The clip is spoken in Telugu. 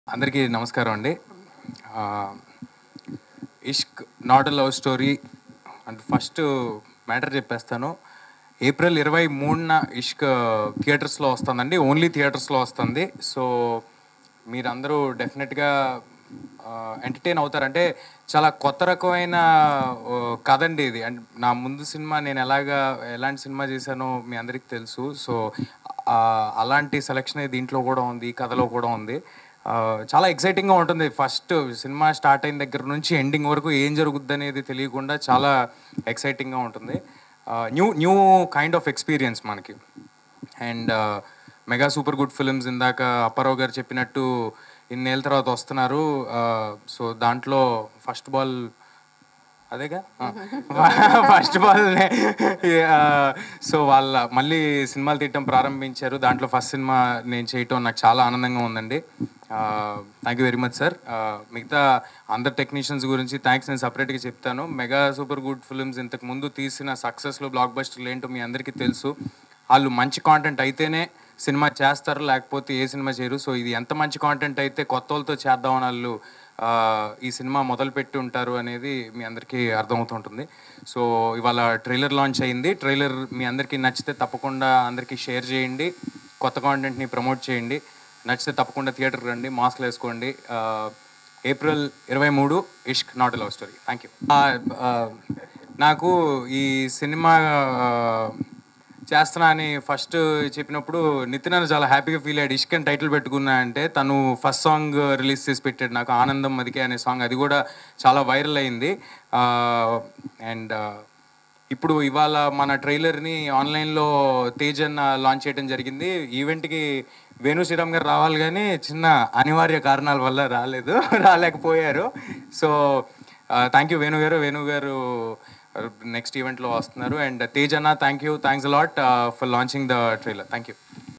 అందరికీ నమస్కారం అండి ఆ, ఇష్క్ నాట్ లవ్ స్టోరీ అంటే ఫస్ట్ మ్యాటర్ చెప్పేస్తాను ఏప్రిల్ ఇరవై మూడున ఇష్క్ థియేటర్స్లో వస్తుందండి ఓన్లీ థియేటర్స్లో వస్తుంది సో మీరందరూ డెఫినెట్గా ఎంటర్టైన్ అవుతారంటే చాలా కొత్త రకమైన ఆ, కథ అండి ఇది అండ్ నా ముందు సినిమా నేను ఎలాగా ఎలాంటి సినిమా చేశానో మీ అందరికీ తెలుసు సో ఆ, అలాంటి సెలక్షన్ దీంట్లో కూడా ఉంది ఈ కథలో కూడా ఉంది ఆ, చాలా ఎక్సైటింగ్గా ఉంటుంది ఫస్ట్ సినిమా స్టార్ట్ అయిన దగ్గర నుంచి ఎండింగ్ వరకు ఏం జరుగుద్ది అనేది తెలియకుండా చాలా ఎక్సైటింగ్గా ఉంటుంది new new kind of experience మనకి and mega super good films ఇందాక అప్పారావు గారు చెప్పినట్టు ఇన్నేళ్ళ తర్వాత వస్తున్నారు సో దాంట్లో ఫస్ట్ బాల్ అదేగా ఫస్ట్ బాల్ సో వాళ్ళ మళ్ళీ సినిమాలు తీయటం ప్రారంభించారు దాంట్లో ఫస్ట్ సినిమా నేను చేయటం నాకు చాలా ఆనందంగా ఉందండి thank you very much sir మిగతా అందరు టెక్నీషియన్స్ గురించి థ్యాంక్స్ నేను సపరేట్గా చెప్తాను మెగా సూపర్ గుడ్ ఫిల్మ్స్ ఇంతకు ముందు తీసిన సక్సెస్లో బ్లాక్ బస్టర్లు ఏంటో మీ అందరికీ తెలుసు వాళ్ళు మంచి కాంటెంట్ అయితేనే సినిమా చేస్తారు లేకపోతే ఏ సినిమా చేయరు సో ఇది ఎంత మంచి కాంటెంట్ అయితే కొత్త వాళ్ళతో చేద్దామని వాళ్ళు ఆ, ఈ సినిమా మొదలు పెట్టి ఉంటారు అనేది మీ అందరికీ అర్థమవుతుంటుంది సో ఇవాళ ట్రైలర్ లాంచ్ అయింది ట్రైలర్ మీ అందరికీ నచ్చితే తప్పకుండా అందరికీ షేర్ చేయండి కొత్త కాంటెంట్ని ప్రమోట్ చేయండి నచ్చితే తప్పకుండా థియేటర్కి రండి మాస్క్లు వేసుకోండి ఆ, ఏప్రిల్ ఇరవై మూడు Ishq not love story thank you నాకు ఈ సినిమా ఆ, చేస్తున్నా అని ఫస్ట్ చెప్పినప్పుడు నితిన్ అన్న చాలా హ్యాపీగా ఫీల్ అయ్యాడు ఇష్క్ అని టైటిల్ పెట్టుకున్నా అంటే తను ఫస్ట్ సాంగ్ రిలీజ్ చేసి పెట్టాడు నాకు ఆనందం మదికే అనే సాంగ్ అది కూడా చాలా వైరల్ అయింది అండ్ ఇప్పుడు ఇవాళ మన ట్రైలర్ని ఆన్లైన్లో తేజ్ అన్న లాంచ్ చేయడం జరిగింది ఈవెంట్కి వేణు శ్రీరామ్ గారు రావాలి కానీ చిన్న అనివార్య కారణాల వల్ల రాలేదు రాలేకపోయారు సో థ్యాంక్ యూ వేణు గారు వేణు గారు నెక్స్ట్ ఈవెంట్లో వస్తున్నారు అండ్ తేజ్ అన్న thank you thanks a lot for launching the trailer thank you